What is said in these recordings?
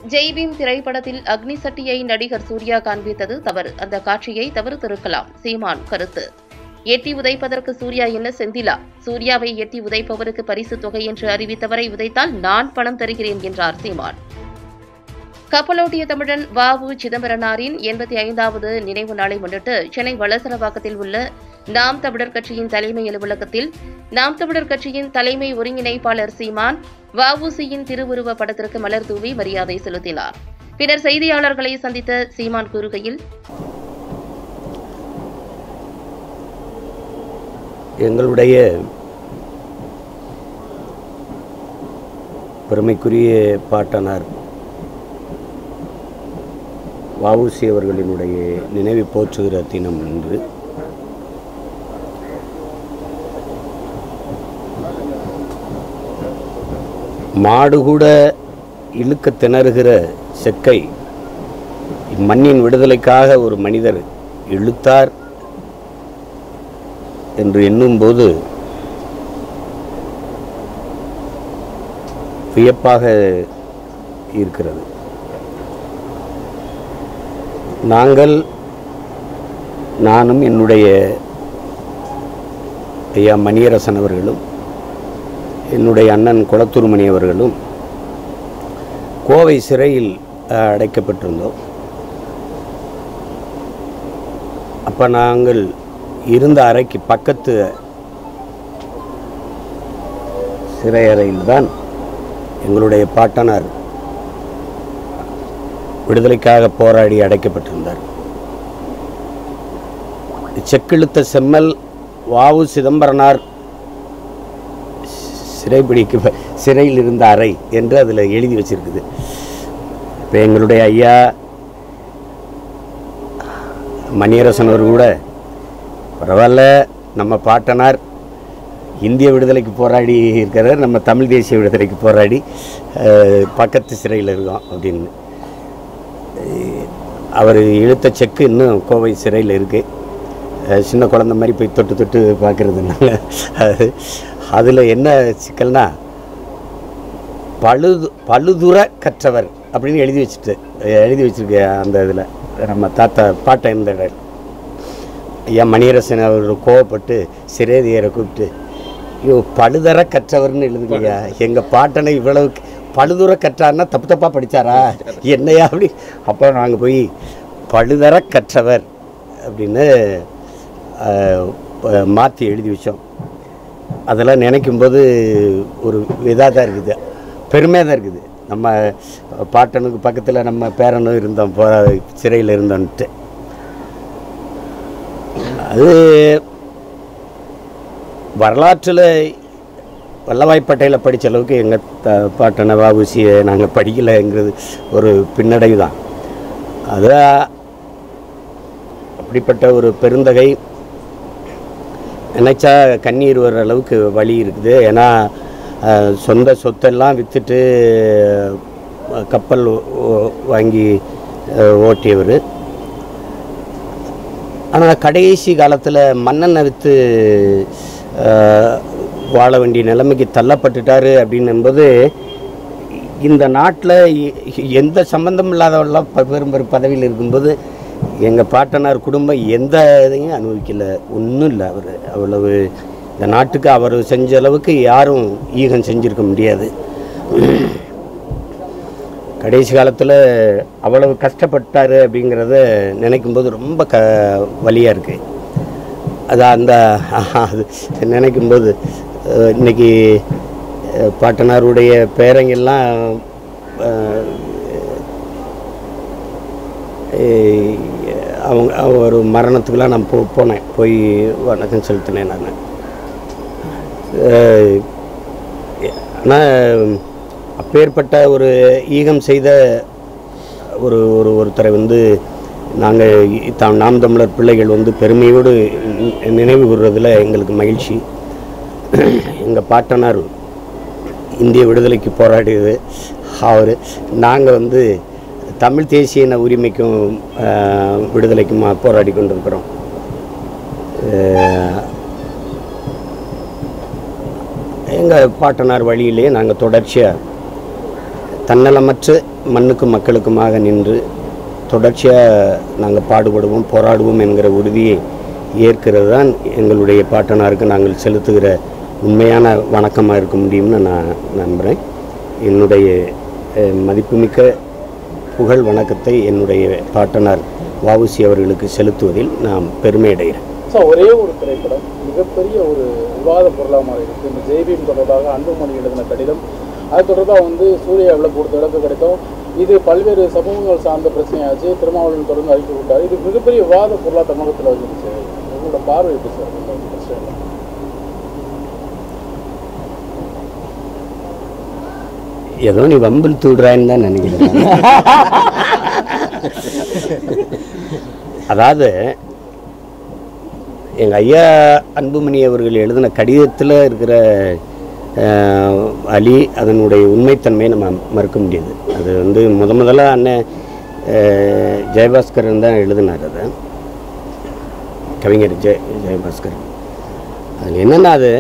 ஜெய்பீம் திரைப்படத்தில் அக்னி சட்டியை நடிகர் சூர்யா காண்பித்தது தவறு அந்த காட்சியை தவிர்த்திருக்கலாம் சீமான் கருத்து எட்டி உதைப்பதற்கு சூர்யா என்ன செந்திலா சூர்யாவை எட்டி உதைப்பவருக்கு பரிசு தொகை என்று அறிவித்தவரை உதைத்தால் நான் பணம் தருகிறேன் என்றார் சீமான் கப்பலோட்டிய தமிழன் வ உ சிதம்பரனாரின் எண்பத்தி ஐந்தாவது நினைவு நாளை முன்னிட்டு சென்னை வளசரவாக்கத்தில் உள்ள நாம் தமிழர் கட்சியின் தலைமை அலுவலகத்தில் நாம் தமிழர் கட்சியின் தலைமை ஒருங்கிணைப்பாளர் சீமான் வஉசியின் திருவுருவ படத்திற்கு மலர் தூவி மரியாதை செலுத்தினார் பின்னர் செய்தியாளர்களை சந்தித்த சீமான் கூறுகையில் எங்களுடைய பெருமைக்குரிய பாட்டனார் வஉசி அவர்களினுடைய நினைவை போற்றுகிற தினம் என்று மாடு கூட இழுக்க திணறுகிற செக்கை மண்ணின் விடுதலைக்காக ஒரு மனிதர் இழுத்தார் என்று எண்ணும்போது வியப்பாக இருக்கிறது நாங்கள் நானும் என்னுடைய ஐயா மணியரசன் அவர்களும் என்னுடைய அண்ணன் குளத்தூர்மணி அவர்களும் கோவை சிறையில் அஹ், அடைக்கப்பட்டிருந்தோம் அப்போ நாங்கள் இருந்த அறைக்கு பக்கத்து சிறை அறையில்தான் எங்களுடைய பாட்டனார் விடுதலைக்காக போராடி அடைக்கப்பட்டிருந்தார் செக்கிழுத்த செம்மல் வாவு சிதம்பரனார் சிறைபிடிக்க சிறையில் இருந்த அறை என்று அதில் எழுதி வச்சிருக்குது இப்போ எங்களுடைய ஐயா மணியரசன் அவர் கூட பரவாயில்ல நம்ம பாட்டனார் இந்திய விடுதலைக்கு போராடி இருக்கிறார் நம்ம தமிழ் தேசிய விடுதலைக்கு போராடி அஹ், பக்கத்து சிறையில் இருக்கோம் அப்படின்னு அவர் இழுத்த செக்கு இன்னும் கோவை சிறையில் இருக்குது சின்ன குழந்த மாதிரி போய் தொட்டு தொட்டு பார்க்குறதுனால அது அதில் என்ன சிக்கல்னா பழுது பழுதுற கற்றவர் அப்படின்னு எழுதி வச்சுட்டு எழுதி வச்சிருக்க அந்த இதில் நம்ம தாத்தா பாட்டை இருந்த இடம். ஐயா மணியரசன் அவர் கோவப்பட்டு சிறைதியரை கூப்பிட்டு ஐயோ பழுதர கற்றவர்னு எழுதுங்கய்யா எங்கள் பாட்டனை இவ்வளவு பழுதுற கற்றார்னா தப்பு தப்பாக படித்தாரா என்னையா அப்படி அப்போ நாங்கள் போய் பழுதர கற்றவர் அப்படின்னு மாற்றி எழுதி வச்சோம் அதெல்லாம் நினைக்கும்போது ஒரு இதாக தான் இருக்குது பெருமையாக தான் இருக்குது நம்ம பாட்டனுக்கு பக்கத்தில் நம்ம பேரனும் இருந்தோம் போ சிறையில் இருந்தோன்ட்டு அது வரலாற்றில் வல்லபாய் பட்டேலை படித்த அளவுக்கு எங்கள் த பாட்டனை வாபுசியை நாங்கள் படிக்கலைங்கிறது ஒரு பின்னடைவு தான் அது அப்படிப்பட்ட ஒரு பெருந்தகை நினைச்சா கண்ணீர் வர்ற அளவுக்கு வழி இருக்குது ஏன்னா அஹ், சொந்த சொத்தெல்லாம் விற்றுட்டு கப்பல் ஓ- வாங்கி அஹ், ஓட்டியவர் ஆனால் கடைசி காலத்தில் மண்ணெண்ணெய் விற்று வாழ வேண்டிய நிலைமைக்கு தள்ளப்பட்டுட்டாரு அப்படின்னும்போது இந்த நாட்டில் எந்த சம்பந்தம் இல்லாதவெல்லாம் ப- பெரும் பெரும் பதவியில் இருக்கும்போது எங்கள் பாட்டனார் குடும்பம் எந்த இதையும் அனுபவிக்கல ஒன்றும் இல்லை அவர் அவ்வளவு இந்த நாட்டுக்கு அவர் செஞ்ச அளவுக்கு யாரும் ஈகம் செஞ்சிருக்க முடியாது கடைசி காலத்தில் அவ்வளவு கஷ்டப்பட்டார் அப்படிங்கிறத நினைக்கும்போது ரொம்ப க வலியாக இருக்குது அது அந்த அது நினைக்கும்போது அஹ், இன்னைக்கு அஹ், பாட்டனாருடைய பேரங்கெல்லாம் அஹ், ஏய், அவங்க அவங்க ஒரு மரணத்துக்கெலாம் நான் போ போனேன் போய் வணக்கம் செலுத்தினேன் நான் ஆனால் அப்பேற்பட்ட ஒரு ஈகம் செய்த ஒரு ஒரு ஒருத்தரை வந்து நாங்கள் தாம் நாம் தமிழர் பிள்ளைகள் வந்து பெருமையோடு நி- நினைவு கூறுறதுல எங்களுக்கு மகிழ்ச்சி எங்கள் பாட்டனார் இந்திய விடுதலைக்கு போராடியது அவர் நாங்கள் வந்து தமிழ் தேசிய இன உரிமைக்கும் ஆஹ், விடுதலைக்குமா போராடி கொண்டிருக்கிறோம் எங்கள் பாட்டனார் வழியிலே நாங்கள் தொடர்ச்சியாக தன்னலமற்ற மண்ணுக்கும் மக்களுக்குமாக நின்று தொடர்ச்சியாக நாங்கள் பாடுபடுவோம் போராடுவோம் என்கிற உறுதியை ஏற்கிறது தான் எங்களுடைய பாட்டனாருக்கு நாங்கள் செலுத்துகிற உண்மையான வணக்கமாக இருக்க முடியும்னு நான் நம்புகிறேன் என்னுடைய அஹ், மதிப்புமிக்க புகழ் வணக்கத்தை என்னுடைய பாட்டனார் வஉசி அவர்களுக்கு செலுத்துவதில் நான் பெருமை அடைகிறேன் ஸோ ஒரே ஒரு திரைப்படம் மிகப்பெரிய ஒரு விவாத பொருளாக மாறி இருக்கு இந்த ஜெய்பீம் தொடர்பாக அன்புமணி எழுதின கடிதம் அது தொடர்பாக வந்து சூர்யாவில் கொடுத்த விளக்க கிடைத்தோம் இது பல்வேறு சமூகங்கள் சார்ந்த பிரச்சனையாச்சு திருமாவளவன் தொடர்ந்து அறிக்கை விட்டார் இது மிகப்பெரிய விவாத பொருளாக தமிழகத்தில் வந்துருச்சு உங்களோட பார்வை எப்படி சார் இந்த பிரச்சனை ஏதோ நீ வம்பில் தூடுறான்னு தான் நினைக்கிறேன் அதாவது எங்கள் ஐயா அன்புமணி அவர்கள் எழுதின கடிதத்தில் இருக்கிற அஹ், அலி அதனுடைய உண்மைத்தன்மையை நம்ம மறுக்க முடியாது அது வந்து முத முதல்ல அண்ணன் அஹ், ஜெயபாஸ்கரன் தான் எழுதினார் அதை கவிஞர் ஜெய ஜெயபாஸ்கரன் அதில் என்னென்னா அது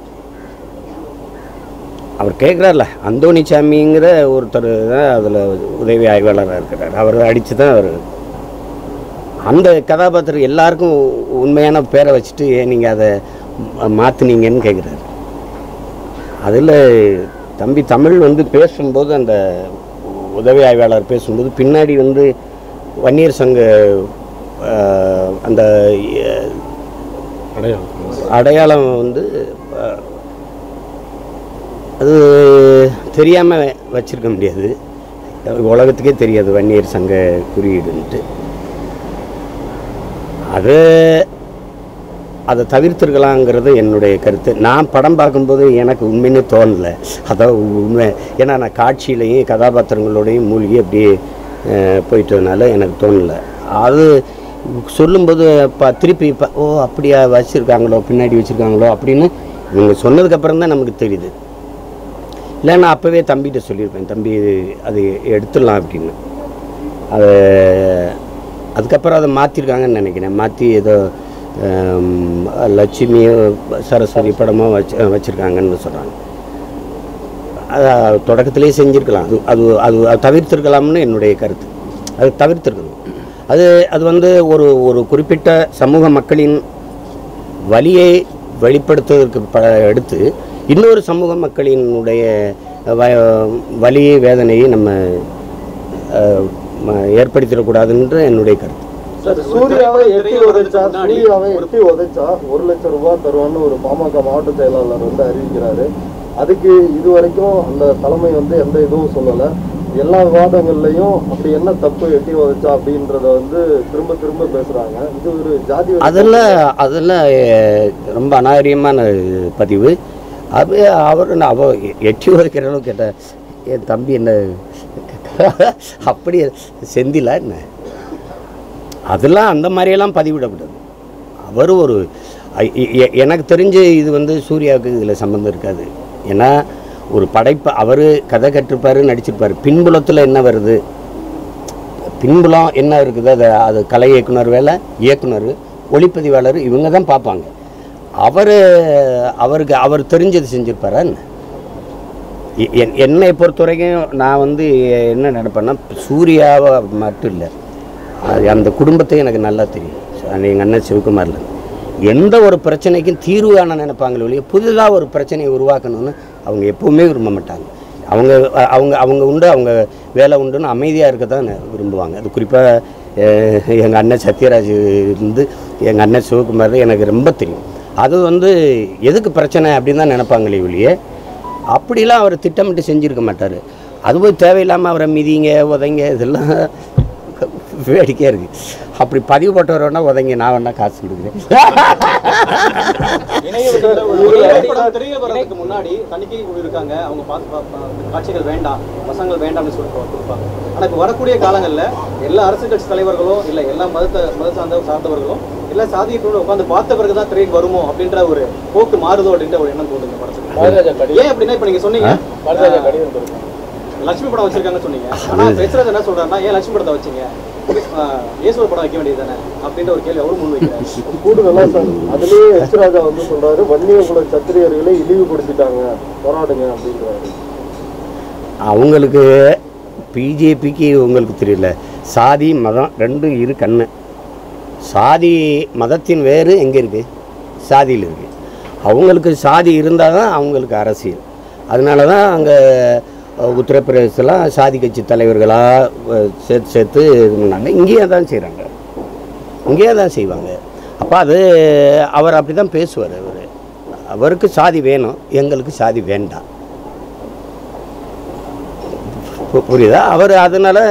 அவர் கேட்குறாருல அந்தோணிசாமிங்கிற ஒருத்தர் தான் அதில் உதவி ஆய்வாளராக இருக்கிறார் அவர் அடித்து தான் அவர் அந்த கதாபாத்திரம் எல்லாருக்கும் உண்மையான பேரை வச்சுட்டு ஏன் நீங்கள் அதை மாற்றினீங்கன்னு கேட்குறாரு அதில் தம்பி தமிழ் வந்து பேசும்போது அந்த உதவி ஆய்வாளர் பேசும்போது பின்னாடி வந்து வன்னியர் சங்க அஹ், அந்த அஹ், அடையாளம் வந்து அஹ், அது தெரியாமல் வச்சிருக்க முடியாது உலகத்துக்கே தெரியாது வன்னியர் சங்க குறியீடுன்ட்டு அது அதை தவிர்த்திருக்கலாங்கிறது என்னுடைய கருத்து நான் படம் பார்க்கும்போது எனக்கு உண்மைன்னு தோணலை அதான் உண்மை ஏன்னா நான் காட்சியிலையும் கதாபாத்திரங்களோடையும் மூழ்கி அப்படியே அஹ், போயிட்டதுனால எனக்கு தோணலை அது சொல்லும்போது இப்போ திருப்பி இப்போ ஓ அப்படியா வச்சுருக்காங்களோ பின்னாடி வச்சுருக்காங்களோ அப்படின்னு இவங்க சொன்னதுக்கப்புறம் தான் நமக்கு தெரியுது இல்லை நான் அப்போவே தம்பிகிட்ட சொல்லியிருப்பேன் தம்பி இது அது எடுத்துடலாம் அப்படின்னு அது அதுக்கப்புறம் அதை மாற்றிருக்காங்கன்னு நினைக்கிறேன் மாற்றி ஏதோ ஆம், லட்சுமியோ சரஸ்வதி படமோ வச்சு வச்சுருக்காங்கன்னு சொல்கிறாங்க அது தொடக்கத்திலே செஞ்சுருக்கலாம் அது அது அது அது தவிர்த்திருக்கலாம்னு என்னுடைய கருத்து அது தவிர்த்திருக்கணும் அது அது வந்து ஒரு ஒரு குறிப்பிட்ட சமூக மக்களின் வலியை வெளிப்படுத்துவதற்கு ப எடுத்து இன்னொரு சமூக மக்களினுடைய வ வலியை வேதனையை நம்ம அஹ், ம- ஏற்படுத்திடக்கூடாதுன்ற என்னுடைய கருத்து சார் சூர்யாவை எட்டி உதைச்சா சூர்யாவை எட்டி உதைச்சா ஒரு லட்சம் ரூபாய் தருவான்னு ஒரு பாமக மாவட்ட செயலாளர் வந்து அறிவிக்கிறாரு அதுக்கு இது வரைக்கும் அந்த தலைமை வந்து எந்த இதுவும் சொல்லல எல்லா விவாதங்கள்லயும் அப்படி என்ன தப்பு எட்டி உதைச்சா அப்படின்றத வந்து திரும்ப திரும்ப பேசுறாங்க இது ஒரு ஜாதி வெறி- அதெல்லாம் அதெல்லாம் அஹ், ரொம்ப அநாகரியமான பதிவு அது அவர் நான் அவ எட்டி உதைக்கிற அளவுக்கு கேட்ட என் தம்பி என்ன அப்படி செந்திலா என்ன அதெல்லாம் அந்த மாதிரியெல்லாம் பதிவிடக்கூடாது அவர் ஒரு ஐ- எ- எ- எனக்கு தெரிஞ்சு இது வந்து சூர்யாவுக்கு இதில் சம்மந்தம் இருக்காது ஏன்னா ஒரு படைப்பு அவர் கதை கட்டிருப்பாரு நடிச்சிருப்பாரு பின்புலத்தில் என்ன வருது பின்புலம் என்ன இருக்குது அதை அது கலை இயக்குனர் வேலை இயக்குனர் ஒளிப்பதிவாளர் இவங்க தான் பார்ப்பாங்க அவர் அவருக்கு அவர் தெரிஞ்சது செஞ்சுருப்பாரா என்ன? எ- என்- என்னை பொறுத்த வரைக்கும் நான் வந்து என்ன நினைப்பேன்னா சூர்யாவை மட்டும் இல்லை அது அந்த குடும்பத்தை எனக்கு நல்லா தெரியும் அது எங்கள் அண்ணன் சிவகுமாரில் எந்த ஒரு பிரச்சனைக்கும் தீர்வு காண நினைப்பாங்களே ஒழிய புதிதாக ஒரு பிரச்சனையை உருவாக்கணும்னு அவங்க எப்பவுமே விரும்ப மாட்டாங்க அவங்க அ- அவங்க அவங்க உண்டு அவங்க வேலை உண்டுன்னு அமைதியாக இருக்க தான் விரும்புவாங்க அது குறிப்பாக எங்கள் அண்ணன் சத்யராஜ் இருந்து எங்கள் அண்ணன் சிவகுமார் எனக்கு ரொம்ப தெரியும் அது வந்து எதுக்கு பிரச்சனை அப்படின்னு தான் நினைப்பாங்களே ஒழிய அப்படிலாம் அவர் திட்டமிட்டு செஞ்சுருக்க மாட்டார் அதுவும் தேவையில்லாமல் அவரை மிதிங்க உதைங்க இதெல்லாம் வேடிக்கையாக இருக்குது அப்படி பதிவு போட்டவர் வேணா உதைங்க நான் வேணா காசு கொடுக்குறேன் இணையவெளியில ஒரு திரைப்படம் தெரிய வர்றதுக்கு முன்னாடி தணிக்கை குழு இருக்காங்க அவங்க பார்த்து பா- பா- காட்சிகள் வேண்டாம் பசங்கள் வேண்டாம்னு சொல்லிட்டு கொடுப்பாங்க ஆனா இப்போ வரக்கூடிய காலங்கள்ல எல்லா அரசியல் கட்சி தலைவர்களும் இல்ல எல்லா மதத்தை மத சார்ந்த சார்ந்தவர்களும் எல்லா சாதியத்தோடு உட்காந்து பார்த்த பிறகுதான் திரைக்கு வருமோ அப்படின்ற ஒரு போக்கு மாறுதோ அப்படின்ற ஒரு எண்ணம் தோணுங்க படத்துக்கு பாரதிராஜா கடிதம் ஏன் அப்படின்னா இப்ப நீங்க சொன்னீங்க பாரதிராஜா கடிதம் கொடுக்கும் லட்சுமி படம் வச்சிருக்காங்கன்னு சொன்னீங்க ஆனா பேசுறது என்ன சொல்றாருன்னா ஏன் லட்சுமி படத்தை வச்சீங்க ஆஹ், இயேசுவர் படம் வைக்க வேண்டியது தானே அப்படின்ற ஒரு கேள்வி அவரும் முன் வைக்கிறாரு கூடுதலா சார் அதுலயே எச் ராஜா வந்து சொல்றாரு வன்னிய குல சத்திரியர்களை இழிவுபடுத்திட்டாங்க போராடுங்க அப்படின்றாரு அவங்களுக்கு பிஜேபிக்கு உங்களுக்கு தெரியல சாதி மதம் ரெண்டும் இரு கண்ணு சாதி மதத்தின் வேறு எங்கே இருக்குது சாதியில் இருக்குது அவங்களுக்கு சாதி இருந்தால் தான் அவங்களுக்கு அரசியல் அதனால தான் அங்கே உத்தரப்பிரதேசலாம் சாதி கட்சி தலைவர்களாக சேர்த்து சேர்த்து இது பண்ணாங்க இங்கேயே தான் செய்கிறாங்க இங்கேயே தான் செய்வாங்க அப்போ அது அவர் அப்படி தான் பேசுவார் அவர் அவருக்கு சாதி வேணும் எங்களுக்கு சாதி வேண்டாம் பு- புரியுதா அவர் அதனால்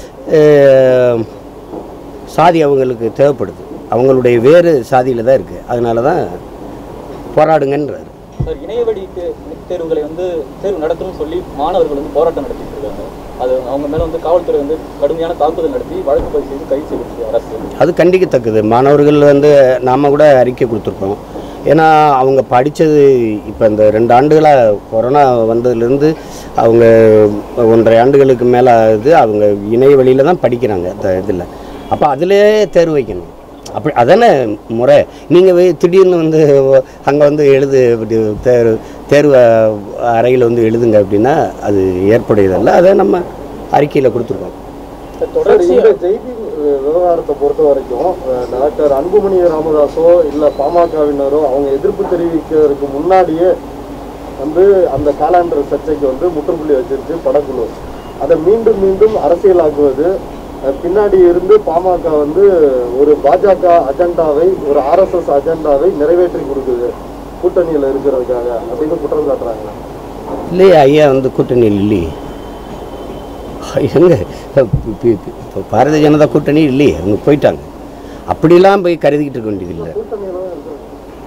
சாதி அவங்களுக்கு தேவைப்படுது அவங்களுடைய வேறு சாதியில் தான் இருக்குது அதனால தான் போராடுங்கன்றார் சார் இணையவழி தே- தேர்வுகளை வந்து தேர்வு நடத்தணும்னு சொல்லி மாணவர்கள் வந்து போராட்டம் நடத்திட்டு இருக்காங்க அது அவங்க மேல வந்து காவல்துறை வந்து கடுமையான தாக்குதல் நடத்தி வழக்கு பதிவு செய்து கைது செய்திருக்கு அரசு அது கண்டிக்கத்தக்கது மாணவர்கள் வந்து நாம் கூட அறிக்கை கொடுத்துருக்கோம் ஏன்னா அவங்க படித்தது இப்போ இந்த ரெண்டு ஆண்டுகளாக கொரோனா வந்ததுலேருந்து அவங்க ஒன்றரை ஆண்டுகளுக்கு மேலே ஆகுது அவங்க இணைய வழியில் தான் படிக்கிறாங்க இந்த இதில் அப்போ அதிலே தேர்வு வைக்கணும் அப்படி அதானே முறை நீங்கள் திடீர்னு வந்து அங்கே வந்து எழுது இப்படி தேர்வு தேர்வு அறையில் வந்து எழுதுங்க அப்படின்னா அது ஏற்புடையதல்ல அதை நம்ம அறிக்கையில் கொடுத்துருக்கோம் சார் இந்த ஜெய்பி அஹ், விவகாரத்தை பொறுத்த வரைக்கும் அஹ், டாக்டர் அன்புமணி ராமதாஸோ இல்ல பாமகவினரோ அவங்க எதிர்ப்பு தெரிவிக்கிறதுக்கு முன்னாடியே வந்து அந்த காலாண்டர் சர்ச்சைக்கு வந்து முற்றுப்புள்ளி வச்சிருச்சு படக்குழு அதை மீண்டும் மீண்டும் அரசியலாக்குவது அஹ், பின்னாடி இருந்து பாமக வந்து ஒரு பாஜக அஜெண்டாவை ஒரு ஆர்எஸ்எஸ் அஜெண்டாவை நிறைவேற்றி கொடுக்குது கூட்டணியில் இருக்கிறதுக்காக அப்படின்னு குற்றம் சாட்டுறாங்க இல்லையே ஐயா வந்து கூட்டணியில் இல்லையே எங்க பி- பி- பி- இப்போ பாரதிய ஜனதா கூட்டணி இல்லையே அவங்க போயிட்டாங்க அப்படிலாம் போய் கருதிக்கிட்டு இருக்க வேண்டியதில்லை கூட்டணியில தான் இருக்கிறது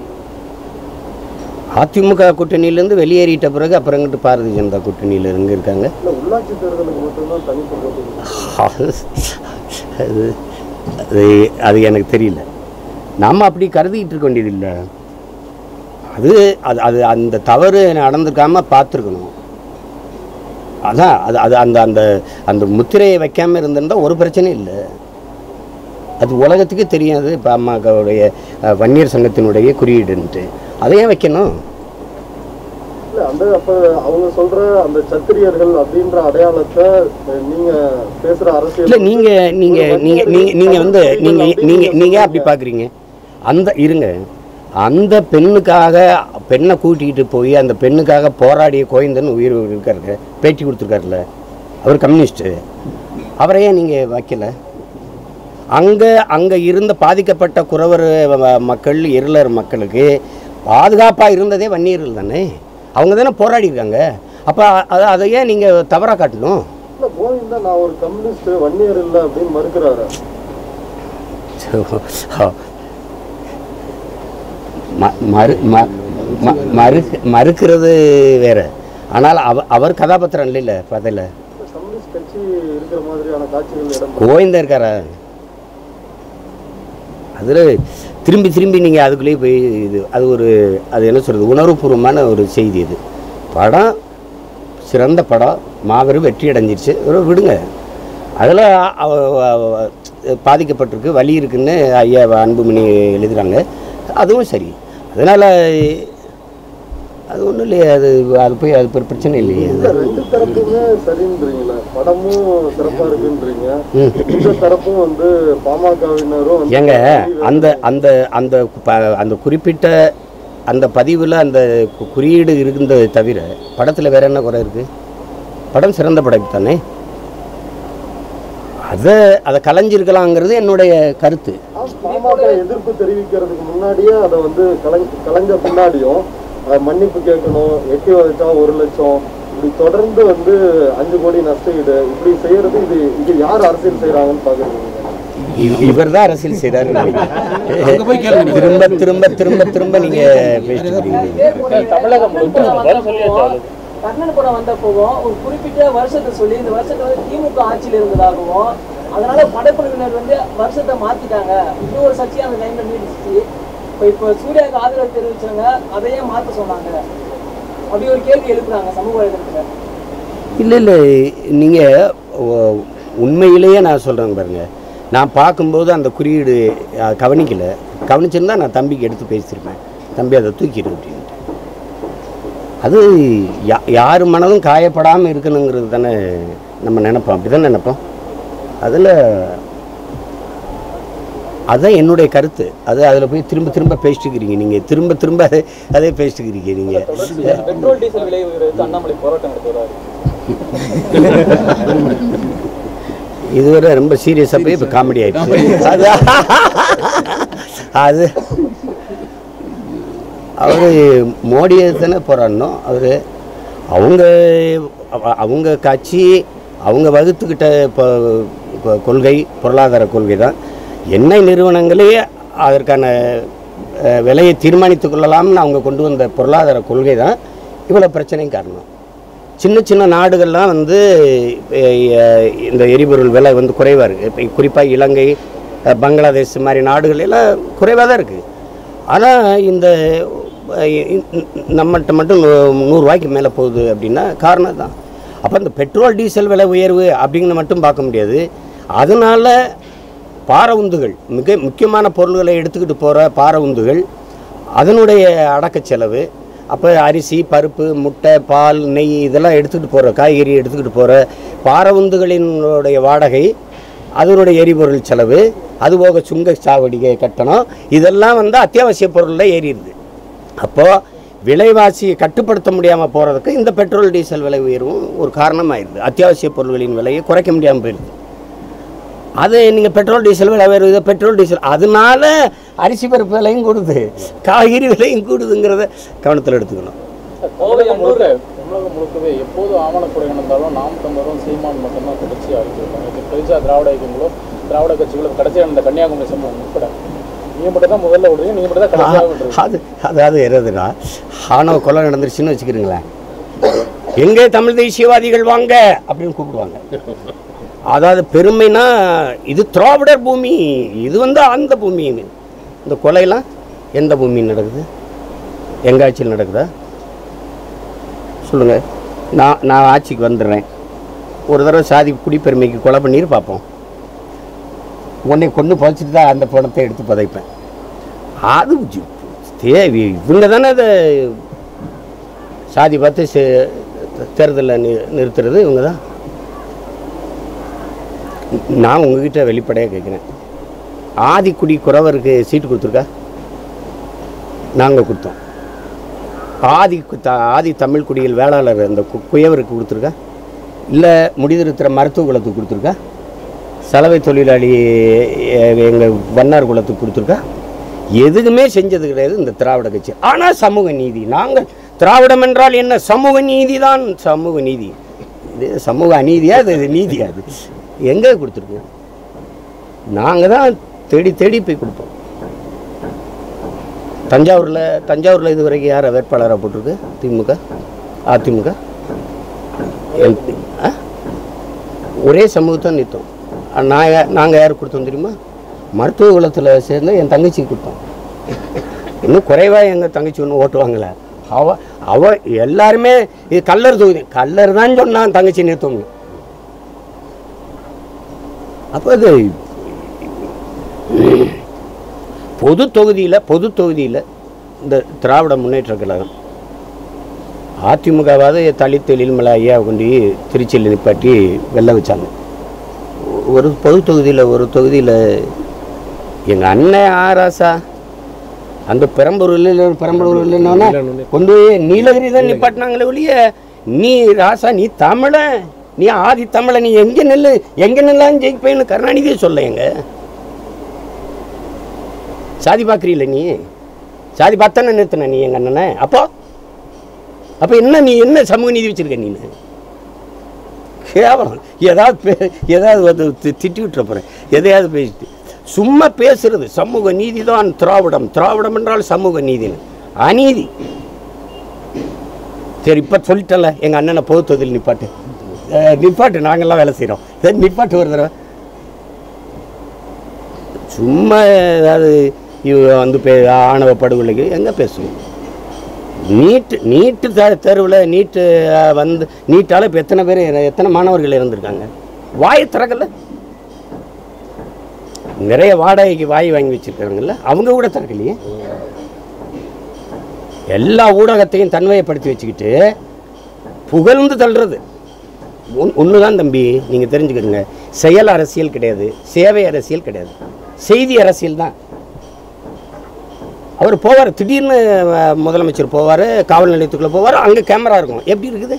அதிமுக கூட்டணியிலேருந்து வெளியேறிட்ட பிறகு அப்புறங்கிட்டு பாரதிய ஜனதா கூட்டணியில் இங்கே இருக்காங்க இல்ல உள்ளாட்சி தேர்தலுக்கு மட்டும்தான் தனித்து போட்டி அது அது அது எனக்கு தெரியல நாம் அப்படி கருதிக்கிட்டு இருக்க வேண்டியதில்லை அது அது அது அந்த தவறு நடந்துக்காம பார்த்துருக்கணும் அதான் அது அது அந்த அந்த அந்த முத்திரையை வைக்காமல் இருந்திருந்தா ஒரு பிரச்சனையும் இல்லை அது உலகத்துக்கே தெரியாது பாமகவுடைய அஹ், வன்னியர் சங்கத்தினுடைய குறியீடுன்ட்டு அதை ஏன் வைக்கணும் இல்ல அந்த அப்ப அவங்க சொல்ற அந்த சத்திரியர்கள் அப்படின்ற அடையாளத்தை அஹ், நீங்க பேசுற அரசியல் இல்லை நீங்கள் நீங்கள் நீங்கள் நீங்கள் நீங்கள் வந்து நீங்கள் நீங்கள் நீங்கள் அப்படி பார்க்குறீங்க அந்த இருங்க அந்த பெண்ணுக்காக பெண்ணை கூட்டிகிட்டு போய் அந்த பெண்ணுக்காக போராடிய கோயந்தன் உயிர் இருக்காரு பேட்டி கொடுத்துருக்காருல்ல அவர் கம்யூனிஸ்ட்டு அவரையே நீங்கள் வைக்கல அங்கே அங்கே இருந்த பாதிக்கப்பட்ட குறவர் ம- மக்கள் இருளர் மக்களுக்கு பாதுகாப்பாக இருந்ததே வன்னியர்கள் தானே அவங்க தானே போராடி இருக்காங்க அப்போ அதை அதை ஏன் நீங்கள் தவறாக காட்டணும் இல்ல கோவிந்தா நான் ஒரு கம்யூனிஸ்ட் வன்னியர் இல்ல அப்படின்னு மறுக்கிறாரு ம- மறு ம- ம- மறுக்க மறுக்கிறது வேற ஆனால் அவ அவர் கதாபாத்திரம் இல்லைல்ல பதில் கம்யூனிஸ்ட் கட்சி இருக்கிற மாதிரியான காட்சிகள் இடம் கோவிந்தா இருக்காரா அதில் திரும்பி திரும்பி நீங்கள் அதுக்குள்ளேயே போய் இது அது ஒரு அது என்ன சொல்கிறது உணர்வுபூர்வமான ஒரு செய்தி இது படம் சிறந்த படம் மாபெரும் வெற்றி அடைஞ்சிருச்சு ஒரு விடுங்க அதில் பாதிக்கப்பட்டிருக்கு வலி இருக்குன்னு ஐயா அன்புமணி எழுதுகிறாங்க அதுவும் சரி அதனால் அது ஒன்றும் இல்லையே அது அது போய் அது ஒரு பிரச்சனை இல்லையே இல்ல ரெண்டு தரப்புமே சரின்றீங்களா படமும் சிறப்பா இருக்குன்றீங்க ம் இந்த தரப்பும் வந்து பாமகவினரும் வந்து ஏங்க அந்த அந்த அந்த ப- அந்த குறிப்பிட்ட அந்த பதிவில் அந்த கு- குறியீடு இருந்ததை தவிர படத்தில் வேற என்ன குறை இருக்கு படம் சிறந்த படைப்பு தானே அதை அதை கலைஞ்சிருக்கலாங்கிறது என்னுடைய கருத்து பாமக எதிர்ப்பு தெரிவிக்கிறதுக்கு முன்னாடியே அதை வந்து கலைஞ கலைஞ்ச பின்னாடியும் அஹ், மன்னிப்பு கேட்கணும் எட்டி வச்சா ஒரு லட்சம் இப்படி தொடர்ந்து வந்து அஞ்சு கோடி நஷ்டஈடு இப்படி செய்யறது இது இது யார் அரசியல் செய்யறாங்கன்னு பாக்குறீங்க இவர் தான் அரசியல் செய்கிறாரு திரும்ப திரும்ப திரும்ப திரும்ப நீங்க பேசிட்டு இருக்கீங்க தமிழகம் முழுக்க கர்ணன் படம் வந்தப்போவும் ஒரு குறிப்பிட்ட வருஷத்தை சொல்லி இந்த வருஷத்துல வந்து திமுக ஆட்சியில் இருந்ததாகவும் அதனால படக்குழுவினர் வந்து வருஷத்தை மாத்திட்டாங்க இன்னும் ஒரு சர்ச்சையா அந்த டைம்ல நீடிச்சு இப்போ இப்போ சூர்யாவுக்கு ஆதரவு தெரிவிச்சவங்க அதையே மாத்த சொன்னாங்க அப்படி ஒரு கேள்வி எழுப்புறாங்க சமூக வலைதளத்துல இல்லை இல்லை நீங்கள் உண்மையிலேயே நான் சொல்கிறேங்க பாருங்க நான் பார்க்கும்போது அந்த குறியீடு அஹ், கவனிக்கல கவனிச்சிருந்தா நான் தம்பிக்கு எடுத்து பேசியிருப்பேன் தம்பி அதை தூக்கிடு அப்படின்ட்டு அது யா யார் மனதும் காயப்படாமல் இருக்கணுங்கிறது தானே நம்ம நினைப்போம் அப்படி தான் நினைப்போம் அதில் அதுதான் என்னுடைய கருத்து அது அதில் போய் திரும்ப திரும்ப பேசிட்டுக்கிறீங்க நீங்கள் திரும்ப திரும்ப அதே அதே பேசிட்டுக்கிறீங்க நீங்கள் பெட்ரோல் டீசல் விலை உயர்வுக்கு அண்ணாமலை போராட்டம் நடத்தி வராரு இதுவரை ரொம்ப சீரியஸாக போய் இப்போ காமெடி ஆயிடுச்சு அது அது அவர் மோடியை தானே போராடணும் அவர் அவங்க அவ- அவங்க கட்சி அவங்க வகுத்துக்கிட்ட இப்போ இப்போ கொள்கை பொருளாதார கொள்கை தான் எண்ணெய் நிறுவனங்களே அதற்கான அஹ், விலையை தீர்மானித்துக் கொள்ளலாம்னு அவங்க கொண்டு வந்த பொருளாதார கொள்கை தான் இவ்வளோ பிரச்சனையும் காரணம் சின்ன சின்ன நாடுகள்லாம் வந்து அஹ், இந்த எரிபொருள் விலை வந்து குறைவாக இருக்குது இப்போ குறிப்பாக இலங்கை அஹ், பங்களாதேஷ் மாதிரி நாடுகள் எல்லாம் குறைவாக தான் இருக்குது ஆனால் இந்த அஹ், இ- இ- நம்மகிட்ட மட்டும் நூ- நூறுரூவாய்க்கு மேலே போகுது அப்படின்னா காரணம் தான் அப்போ இந்த பெட்ரோல் டீசல் விலை உயர்வு அப்படிங்கிறது மட்டும் பார்க்க முடியாது அதனால பார உந்துகள் மிக முக்கியமான பொருள்களை எடுத்துக்கிட்டு போகிற பார உந்துகள் அதனுடைய அடக்க செலவு அப்போ அரிசி பருப்பு முட்டை பால் நெய் இதெல்லாம் எடுத்துக்கிட்டு போகிற காய்கறி எடுத்துக்கிட்டு போகிற பாரவுந்துகளினுடைய வாடகை அதனுடைய எரிபொருள் செலவு அதுபோக சுங்க சாவடிகை கட்டணம் இதெல்லாம் வந்து அத்தியாவசிய பொருளில் ஏறிடுது அப்போது விலைவாசியை கட்டுப்படுத்த முடியாமல் போகிறதுக்கு இந்த பெட்ரோல் டீசல் விலை உயர்வும் ஒரு காரணமாயிருது அத்தியாவசிய பொருள்களின் விலையை குறைக்க முடியாமல் போயிடுது அது நீங்கள் பெட்ரோல் டீசல் விலை உயர்வு பெட்ரோல் டீசல் அதனால அரிசி பருப்பு விலையும் கூடுது காய்கறி விலையும் கூடுதுங்கிறத கவனத்தில் எடுத்துக்கணும் தமிழகம் முழுக்க தமிழகம் முழுக்கவே எப்போது ஆவணப்படை நடந்தாலும் நாம் தமிழரும் சீமான் மட்டும்தான் தொடர்ச்சியாக அறிவிச்சிருக்காங்க இது பெருசா திராவிட இயக்கங்களும் திராவிட கட்சிகளும் கடைசியாக இந்த கன்னியாகுமரி சம்பவம் உட்பட நீங்க மட்டும் தான் முதல்ல விடுறீங்க நீங்க மட்டும் தான் கடைசியாக விடுறீங்க அது அதாவது என்னதுன்னா ஆணவ கொலை நடந்துருச்சுன்னு வச்சுக்கிறீங்களேன் எங்கே தமிழ் தேசியவாதிகள் வாங்க அப்படின்னு கூப்பிடுவாங்க அதாவது பெருமைனா இது திராவிடர் பூமி இது வந்து அந்த பூமி இந்த கொலையெல்லாம் எந்த பூமி நடக்குது எங்க ஆட்சியில் நடக்குதா சொல்லுங்க நான் நான் ஆட்சிக்கு வந்துடுறேன் ஒரு தடவை சாதி குடிப்பெருமைக்கு கொலை பண்ணிட்டு பார்ப்போம் உன்னை கொண்டு புதைச்சிட்டு தான் அந்த பணத்தை எடுத்து புதைப்பேன் அது ஜி- தேவை இவங்க தானே அதை சாதி பார்த்து சே- தேர்தலில் நி நிறுத்துறது இவங்க தான் நான் உங்ககிட்ட வெளிப்படையாக கேட்குறேன் ஆதிக்குடி குறவருக்கு சீட்டு கொடுத்துருக்கா நாங்கள் கொடுத்தோம் ஆதி கு- த- ஆதி தமிழ் குடியில் வேளாளர் அந்த கு- குயவருக்கு கொடுத்துருக்கா இல்லை முடிதிருத்துற மருத்துவ குலத்துக்கு கொடுத்துருக்கா சலவை தொழிலாளி எங்கள் வண்ணார் குலத்துக்கு கொடுத்துருக்கா எதுவுமே செஞ்சது கிடையாது இந்த திராவிட கட்சி ஆனால் சமூக நீதி நாங்கள் திராவிடம் என்றால் என்ன சமூக நீதி தான் சமூக நீதி இது சமூக அநீதியா இது நீதியா அது எங்கே கொடுத்துருக்கோம் நாங்கள் தான் தேடி தேடி போய் கொடுப்போம் தஞ்சாவூரில் தஞ்சாவூரில் இது வரைக்கும் யாரை வேட்பாளராக போட்டிருக்கு திமுக அதிமுக எம்பி ஆ ஒரே சமூகத்தை நிறுத்தோம் நான் நாங்கள் யார் கொடுத்தோம் தெரியுமா மருத்துவ குலத்தில் சேர்ந்து என் தங்கச்சிக்கு கொடுத்தோம் இன்னும் குறைவாக எங்கள் தங்கச்சி ஒன்றும் ஓட்டுவாங்களே அவ அவ எல்லாருமே இது கல்லர் தொகுதி கல்லர் தான் சொன்னான் தங்கச்சி நிறுத்தவங்க அப்போ அது பொது தொகுதியில் பொது தொகுதியில் இந்த திராவிட முன்னேற்ற கழகம் அதிமுகவாவது தலித் எழில்மலை ஐயா கொண்டு திருச்சியில் நிப்பாட்டி வெல்ல வச்சாங்க ஒரு பொது தொகுதியில் ஒரு தொகுதியில் எங்கள் அண்ணன் ஆராசா அந்த பெரம்பலூரில் பெரம்பலூரில் இல்லைன்னா கொண்டு போய் நீலகிரி தான் நிப்பாட்டினாங்களே ஒழிய நீ ராசா நீ தமிழன் நீ ஆதி தமிழன் நீ எங்கே நெல்லு எங்கே நெல்லான்னு ஜெயிப்பேன்னு கருணாநிதியே சொல்ல எங்க சாதி பார்க்குறீல்ல நீ சாதி பார்த்தானே நிறுத்தின நீ எங்கள் அண்ணனை அப்போ அப்போ என்ன நீ என்ன சமூக நீதி வச்சிருக்க நீ கேவலம் ஏதாவது பே ஏதாவது வந்து தி- திட்டி விட்டுற போகிறேன் எதையாவது பேசிட்டு சும்மா பேசுறது சமூக நீதி தான் திராவிடம் திராவிடம் என்றால் சமூக நீதின்னு அநீதி சரி இப்போ சொல்லிட்டல எங்கள் அண்ணனை பொது தொகுதியில் நிப்பாட்டு அஹ், நிப்பாட்டு நாங்கள்லாம் வேலை செய்கிறோம் சரி நிப்பாட்டு ஒரு தடவை சும்மா ஏதாவது இவ வந்து பே ஆணவ படுகொலைக்கு எங்கே பேசுவோம் நீட்டு நீட்டு த தேர்வில் நீட்டு அஹ், வந்து நீட்டால் இப்போ எத்தனை பேர் எத்தனை மாணவர்கள் இறந்துருக்காங்க வாயை திறக்கல நிறைய வாடகைக்கு வாய் வாங்கி வச்சுருக்காங்கல்ல அவங்க கூட திறக்கலையே எல்லா ஊடகத்தையும் தன்மையப்படுத்தி வச்சுக்கிட்டு புகழ்ந்து தள்ளுறது ஒன்று தான் தம்பி நீங்கள் தெரிஞ்சுக்கோங்க செயல் அரசியல் கிடையாது சேவை அரசியல் கிடையாது செய்தி அரசியல் தான் அவர் போவார் திடீர்னு அஹ், முதலமைச்சர் போவார் காவல் நிலையத்துக்குள்ளே போவார் அங்கே கேமரா இருக்கும் எப்படி இருக்குது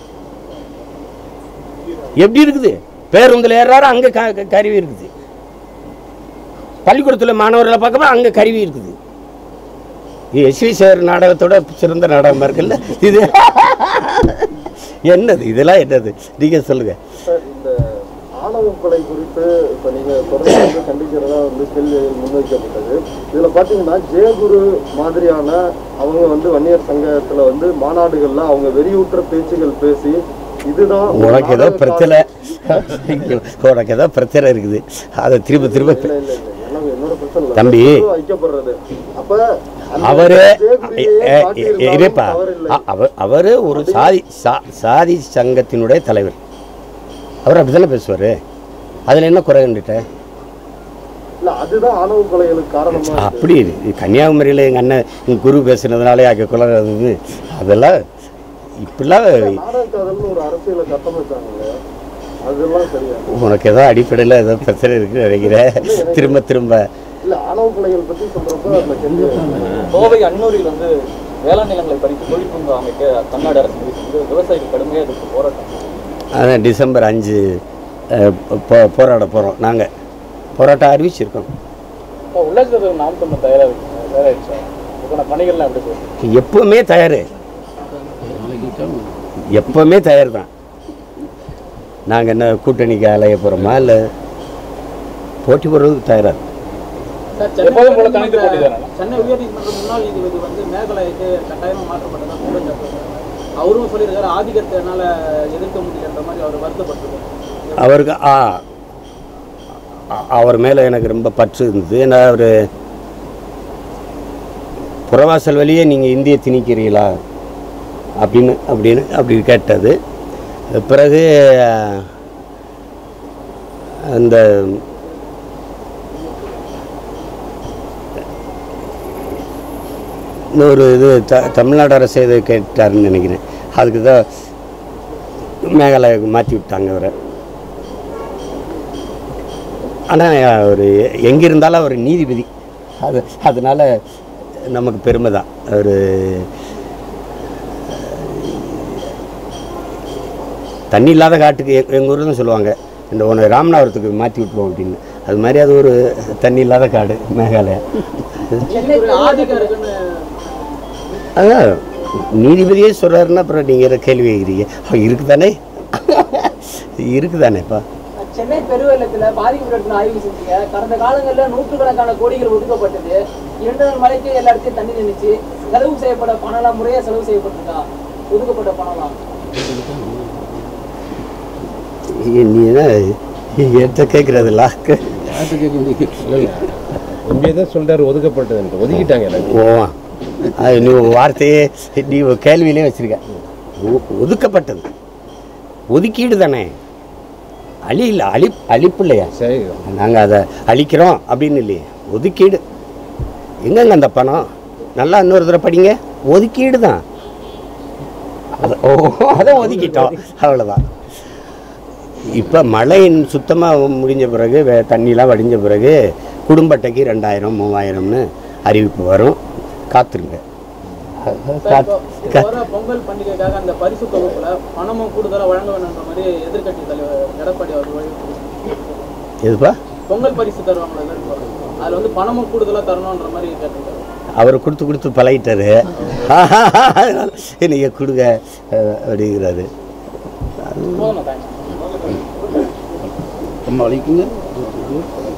எப்படி இருக்குது பேருந்தில் ஏறாரு அங்கே க க- கருவி இருக்குது பள்ளிக்கூடத்தில் மாணவர்களை பார்க்க அங்கே கருவி இருக்குது இது எஸ்வி சார் நாடகத்தோட சிறந்த நாடகமாக இருக்குல்ல இது என்னது இதெல்லாம் என்னது நீங்கள் சொல்லுங்கள் சார் இந்த ஆணவ கொலை குறித்து இப்போ நீங்கள் தொடர்ந்து வந்து கண்டிக்கிறதா வந்து கேள்விகள் முன்வைக்கப்பட்டது இதில் பார்த்தீங்கன்னா ஜெயகுரு மாதிரியான அவங்க வந்து வன்னியர் சங்கத்தில் வந்து மாநாடுகளில் அவங்க வெறியூற்ற பேச்சுகள் பேசி இதுதான் ஒரு உனக்கு ஏதோ நாடக பிரச்சனை உனக்கு ஏதோ பிரச்சனை இருக்குது அதை திரும்ப திரும்ப இல்ல, இல்ல, இல்ல. எனக்கு என்னோட பிரச்சனை இல்ல. தம்பி. பொதுவா வைக்கப்படுறது அப்ப அந்த அவரு ஜெயகுருவையே ஏ- ஏ- காட்டியிருந்தாலும் இருப்பா தவறில்லை. அ- அவர் அவர் ஒரு சாதி சா- சாதி சங்கத்தினுடைய தலைவர் அவர் அப்படித்தானே பேசுவார் அதில் என்ன குறை கண்டுட்ட இல்ல அதுதான் ஆணவ கொலைகளுக்கு காரணமா இருக்கு. அப்படி இருக்கு. கன்னியாகுமரியில் எங்கள் அண்ணன் எங்கள் குரு பேசுனதுனாலே அங்கே குலை அது அதெல்லாம் இப்படிலாம் நாடக காதல்னு ஒரு அரசியலை கட்டமைச்சாங்க இல்லையா? அதெல்லாம் சரியா உனக்கு ஏதோ அடிப்படையில் ஏதோ பிரச்சனை இருக்குன்னு நினைக்கிறேன் திரும்ப திரும்ப இல்ல ஆணவ கொலைகள் பத்தி சொல்றப்ப அந்த கேள்வி கோவை அன்னூரில் வந்து வேளாண் நிலங்களை பறித்து தொழிற்பூங்கா அமைக்க தமிழ்நாடு அரசு முடிவு விவசாயிகள் கடுமையாக இதுக்கு போராட்டம் அதான் டிசம்பர் அஞ்சு அஹ், போ- போராட போகிறோம் நாங்கள் போராட்டம் அறிவிச்சிருக்கோம் இப்போ உள்ளாட்சி தேர்தல் நாம் தமிழ் தயாராக தயாராகிடுச்சா இதுக்கான பணிகள்லாம் எப்படி போகுது எப்பவுமே தயார் எப்பவுமே தயார் தான் நாங்கள் என்ன கூட்டணிக்கு அலைய போகிறோமா இல்லை போட்டி போடுறதுக்கு தயாராக இருக்கோம். எப்போதும் போல தனித்து போட்டி தானே சென்னை உயர்நீதிமன்ற முன்னாள் நீதிபதி வந்து மேகலைக்கு கட்டாயமா மாற்றப்பட்டதா குற்றச்சாட்டு அவரும் சொல்லியிருக்காரு ஆதிக்கத்தை என்னால எதிர்க்க முடியலன்ற மாதிரி அவர் வருத்தப்பட்டிருக்காரு அவருக்கு ஆ அ- அவர் மேலே எனக்கு ரொம்ப பற்று இருந்தது ஏன்னா அவர் புறவாசல் வழியே நீங்கள் இந்திய திணிக்கிறீங்களா அப்படின்னு அப்படின்னு அப்படி கேட்டது பிறகு அந்த இன்னொரு இது த தமிழ்நாடு அரசு இதை கேட்டாருன்னு நினைக்கிறேன் அதுக்கு தான் மேகாலயாவுக்கு மாற்றி விட்டாங்க அவரை ஆனால் அவர் எங்கே இருந்தாலும் அவர் நீதிபதி அது அதனால் நமக்கு பெருமை தான் அவர் தண்ணி இல்லாத காட்டுக்கு எ- எங்கள் ஊரில் தான் சொல்லுவாங்க இந்த உன்னை ராமநாதபுரத்துக்கு மாற்றி விட்டுருவோம் அப்படின்னு அது மாதிரி அது ஒரு தண்ணி இல்லாத காடு மேகாலயா ஒரு ஆதிக்கம் இருக்குன்னு அதான் நீதிபதியே சொல்கிறாருன்னா அப்புறம் நீங்கள் கேள்வி கேட்குறீங்க அவன் இருக்குதானே இருக்குதானேப்பா சென்னை பெருவெள்ளத்துல பாதிக்கப்பட்ட ஆய்வு செஞ்சீங்க கடந்த காலங்கள்ல நூற்றுக்கணக்கான கோடிகள் ஒதுக்கப்பட்டது இரண்டு நாள் மழைக்கு எல்லா இடத்தையும் தண்ணி நின்றுச்சு செலவு செய்யப்பட்ட பணம்லாம் முறையா செலவு செய்யப்பட்டிருக்கா ஒதுக்கப்பட்ட பணம்லாம் ஏய், நீ என்ன என்கிட்ட கேட்குறதில்ல எம்பிஏ தான் சொல்றாரு ஒதுக்கப்பட்டதுன்ட்டு ஒதுக்கிட்டாங்க எனக்கு ஓ அது நீ ஒரு வார்த்தையே நீ ஒரு கேள்வியிலே வச்சிருக்க ஒ- ஒதுக்கப்பட்டது ஒதுக்கீடு தானே அழி இல்லை அழி அழிப்பு இல்லையா சரி நாங்கள் அதை அழிக்கிறோம் அப்படின்னு இல்லையே ஒதுக்கீடு எங்கங்க அந்த பணம் நல்லா இன்னொரு தடவை படிங்க ஒதுக்கீடு தான் அத- ஓ அதை ஒதுக்கிட்டோம் அவ்வளோதான் இப்போ மழை சுத்தமாக முடிஞ்ச பிறகு வே- தண்ணிலாம் வடிஞ்ச பிறகு குடும்ப அட்டைக்கு ரெண்டாயிரம் மூவாயிரம்னு அறிவிப்பு வரும் காத்துருங்க காத்- இப்போ வர பொங்கல் பண்டிகைக்காக அந்த பரிசு தொகுப்புல பணமும் கூடுதலா வழங்க வேணும்ன்ற மாதிரி எதிர்க்கட்சி தலைவர் எடப்பாடி அவர் வலியுறுத்தி எதுப்பா பொங்கல் பரிசு தருவாங்களா எல்லாருக்கும் அதுல வந்து பணமும் கூடுதலா தரணும்ன்ற மாதிரி கேட்டிருக்காரு அவர் கொடுத்து கொடுத்து பழகிட்டாரு அதனால நீங்கள் கொடுங்க அஹ், அப்படிங்கிறாரு போதுமா தேங்க்ஸ் நம்ம வலிக்குங்க